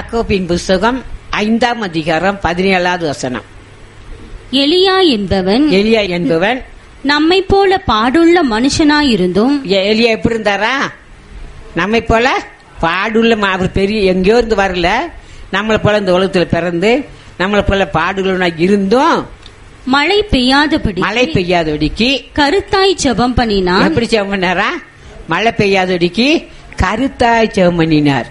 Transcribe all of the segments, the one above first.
யாக்கோபின் புஸ்தகம் ஐந்தாம் அதிகாரம் பதினேழாவது வசனம் எலியா என்பவன் எலியா என்பவன் நம்மை போல பாடுள்ள மனுஷனாயிருந்தும் எ- எலியா எப்படி இருந்தாரா நம்மை போல பாடுள்ள ம- அவர் பெரிய எங்கேயோ இருந்து வரல நம்மளை போல இந்த உலகத்துல பிறந்து நம்மளை போல பாடுள்ள இருந்தும் மழை பெய்யாதபடி மழை பெய்யாதபடிக்கு கருத்தாய் ஜெபம் பண்ணினான் எப்படி ஜெபம் பண்ணாரா மழை பெய்யாதபடிக்கு கருத்தாய் ஜெபம் பண்ணினார்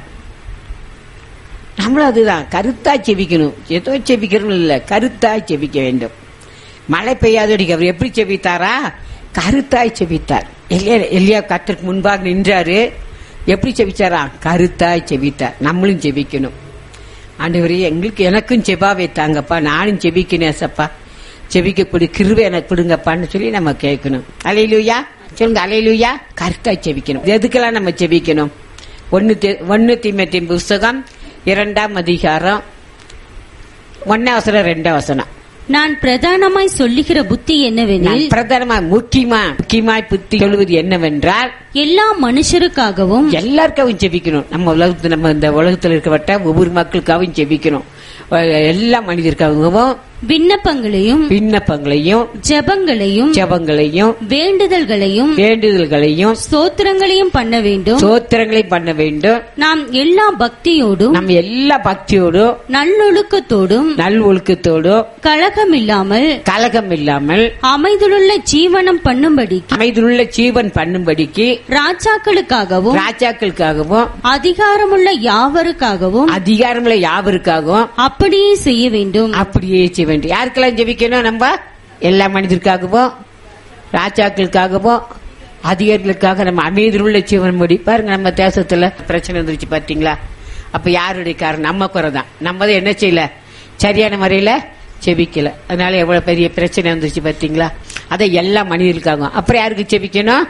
நம்மளும் அதுதான் கருத்தாய் செபிக்கணும் ஏதோ செபிக்கணும் இல்ல கருத்தாய் செபிக்க வேண்டும் மழை பெய்யாதபடிக்கு அவர் எப்படி செபித்தாரா கருத்தாய் செபித்தார் எல்லையா எல்லையா கத்திற்கு முன்பாக நின்றாரு எப்படி செபிச்சாரா கருத்தாய் செபித்தார் நம்மளும் செபிக்கணும் ஆண்டவரே எங்களுக்கு எனக்கும் செபாவை தாங்கப்பா நானும் செபிக்கணும் ஏசப்பா செபிக்கக்கூடிய கிருவை எனக்கு கொடுங்கப்பான்னு சொல்லி நம்ம கேட்கணும் அலையிலுயா சொல்லுங்க அலையிலுயா கருத்தாய் செபிக்கணும் எதுக்கெல்லாம் நம்ம செபிக்கணும் ஒன்னு தீ- ஒன்னு தீமத்தின் புஸ்தகம் இரண்டாம் அதிகாரம் ஒன்னாம் வசனம் ரெண்டாம் வசனம் நான் பிரதானமாய் சொல்லுகிற புத்தி என்னவெனில் நான் பிரதானமா முக்கியமா முக்கியமாய் புத்தி சொல்வது என்னவென்றால் எல்லா மனுஷருக்காகவும் எல்லாருக்காகவும் ஜெபிக்கணும் நம்ம உலகத்து நம்ம இந்த உலகத்தில் இருக்கப்பட்ட ஒவ்வொரு மக்களுக்காகவும் ஜெபிக்கணும் அஹ் எல்லா மனிதருக்காகவும் விண்ணப்பங்களையும் விண்ணப்பங்களையும் ஜெபங்களையும் ஜெபங்களையும் வேண்டுதல்களையும் வேண்டுதல்களையும் ஸ்தோத்திரங்களையும் பண்ண வேண்டும் சோத்திரங்களையும் பண்ண வேண்டும் நாம் எல்லா பக்தியோடும் நம்ம எல்லா பக்தியோடும் நல்லொழுக்கத்தோடும் நல் ஒழுக்கத்தோடும் கலகமில்லாமல் கலகம் இல்லாமல் அமைதலுள்ள ஜீவனம் பண்ணும்படி அமைதியுள்ள ஜீவன் பண்ணும்படிக்கு ராஜாக்களுக்காகவும் ராஜாக்களுக்காகவும் அதிகாரமுள்ள யாவருக்காகவும் அதிகாரமுள்ள யாவருக்காகவும் அப்படியே செய்ய வேண்டும் அப்படியே செய்ய வேண்டும் யாருக்கெல்லாம் ஜெபிக்கணும் நம்ம எல்லா மனிதருக்காகவும் ராஜாக்களுக்காகவும் அதிகாரிகளுக்காக நம்ம அமைதியுள்ள ஜீவன் முடி பாருங்க நம்ம தேசத்துல பிரச்சனை வந்துருச்சு பாத்தீங்களா அப்ப யாருடைய காரணம் நம்ம குறை தான் நம்ம தான் என்ன செய்யல சரியான முறையில செபிக்கல அதனால எவ்வளவு பெரிய பிரச்சனை வந்துருச்சு பாத்தீங்களா அதை எல்லா மனிதர்களுக்காகவும் அப்புறம் யாருக்கு செபிக்கணும்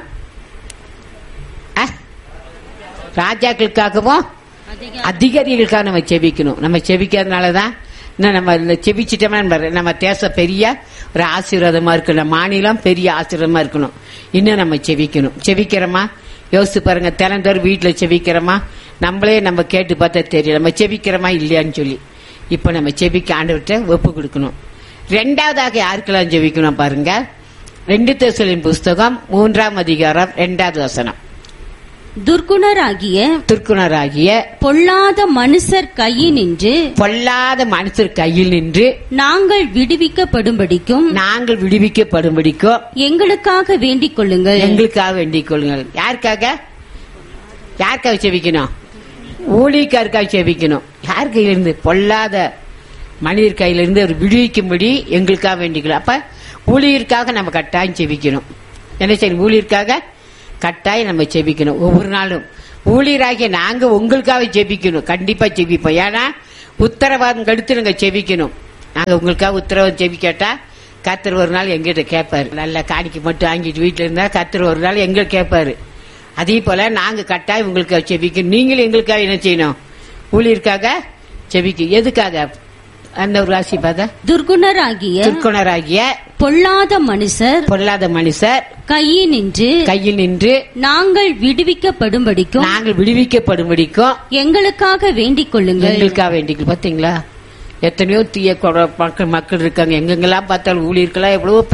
ஆ? ராஜாக்களுக்காகவும் அதிகாரிகளுக்காக நம்ம செபிக்கணும் நம்ம செபிக்கிறதுனால தான் இன்னும் நம்ம இந்த செபிச்சிட்டோம்னா நம்ம- நம்ம தேசம் பெரிய ஒரு ஆசீர்வாதமா இருக்கணும் மாநிலம் பெரிய ஆசீர்வாதமா இருக்கணும் இன்னும் நம்ம செபிக்கணும் செபிக்கிறோமா யோசிச்சு பாருங்க தினந்தோறும் வீட்டுல செபிக்கிறோமா நம்மளே நம்ம கேட்டு பார்த்தா தெரியும் நம்ம செபிக்கிறோமா இல்லையான்னு சொல்லி இப்ப நம்ம செபிக்க ஆண்டவர்கிட்ட ஒப்பு கொடுக்கணும் ரெண்டாவதாக யாருக்கெல்லாம் ஜெபிக்கணும் பாருங்க ரெண்டு தேசலின் புஸ்தகம் மூன்றாம் அதிகாரம் ரெண்டாவது வசனம் துர்க்குணராகிய திருக்குணராகிய பொல்லாத மனுஷர் கையினின்று பொல்லாத மனுஷர் கையில் நின்று நாங்கள் விடுவிக்கப்படும்படிக்கும் நாங்கள் விடுவிக்கப்படும்படிக்கோ எங்களுக்காக வேண்டிக் கொள்ளுங்கள் எங்களுக்காக வேண்டிக் கொள்ளுங்கள் யாருக்காக யாருக்காக செபிக்கணும் ஊழியக்காருக்காக செபிக்கணும் யார் கையிலிருந்து பொல்லாத மனிதர் கையிலிருந்து அவர் விடுவிக்கும்படி எங்களுக்காக வேண்டிக்கணும் அப்ப ஊழியருக்காக நம்ம கட்டாயம் செபிக்கணும் என்ன செய்யணும் ஊழியருக்காக கட்டாயம் நம்ம செபிக்கணும் ஒவ்வொரு நாளும் ஊழியராகிய நாங்க உங்களுக்காக செபிக்கணும் கண்டிப்பா செபிப்போம் ஏன்னா உத்தரவாதம் கடுத்து நாங்க செபிக்கணும் நாங்க உங்களுக்காக உத்தரவாதம் செபிக்கட்டா கத்தர் ஒரு நாள் எங்கிட்ட கேட்பாரு நல்ல காணிக்கு மட்டும் வாங்கிட்டு வீட்டுல இருந்தா கத்தர் ஒரு நாள் எங்க கேட்பாரு அதே போல நாங்க கட்டாயம் உங்களுக்கு செபிக்கணும் நீங்களும் எங்களுக்காக என்ன செய்யணும் ஊழியருக்காக செபிக்க எதுக்காக அந்த ஒரு ராசி பார்த்தா துர்க்குணராகிய திருக்குணராகிய பொல்லாத மனுஷர் பொல்லாத மனுஷர் கையினின்று கையில் நின்று நாங்கள் விடுவிக்கப்படும்படிக்கும் நாங்கள் விடுவிக்கப்படும்படிக்கும் எங்களுக்காக வேண்டிக் கொள்ளுங்கள் எங்களுக்காக வேண்டிக்கணும் பாத்தீங்களா எத்தனையோ தீய கொட- மக்கள் மக்கள் இருக்காங்க எங்கெங்கெல்லாம் பார்த்தாலும் ஊழியர்களா எவ்வளவோ